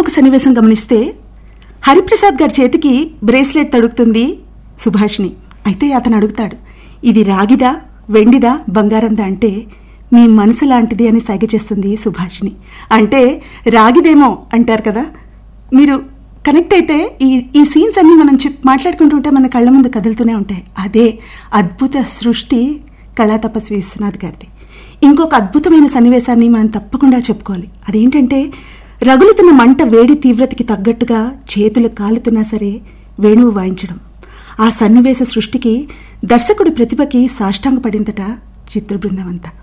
ఇంకొక సన్నివేశం గమనిస్తే హరిప్రసాద్ గారి చేతికి బ్రేస్లెట్ తడుగుతుంది సుభాష్ని అయితే అతను అడుగుతాడు ఇది రాగిదా వెండిదా బంగారందా అంటే మీ మనసు లాంటిది అని సైగ చేస్తుంది సుభాష్ని అంటే రాగిదేమో అంటారు కదా మీరు కనెక్ట్ అయితే ఈ ఈ సీన్స్ అన్ని మనం చెప్ మాట్లాడుకుంటుంటే మన కళ్ళ ముందు కదులుతూనే ఉంటాయి అదే అద్భుత సృష్టి కళా తపస్వి విశ్వనాథ్ గారిది ఇంకొక అద్భుతమైన సన్నివేశాన్ని మనం తప్పకుండా చెప్పుకోవాలి అదేంటంటే రగులుతున్న మంట వేడి తీవ్రతకి తగ్గట్టుగా చేతులు కాలుతున్నా సరే వేణువు వాయించడం ఆ సన్నివేశ సృష్టికి దర్శకుడి ప్రతిభకి సాష్టాంగపడిందట చిత్ర బృందం అంతా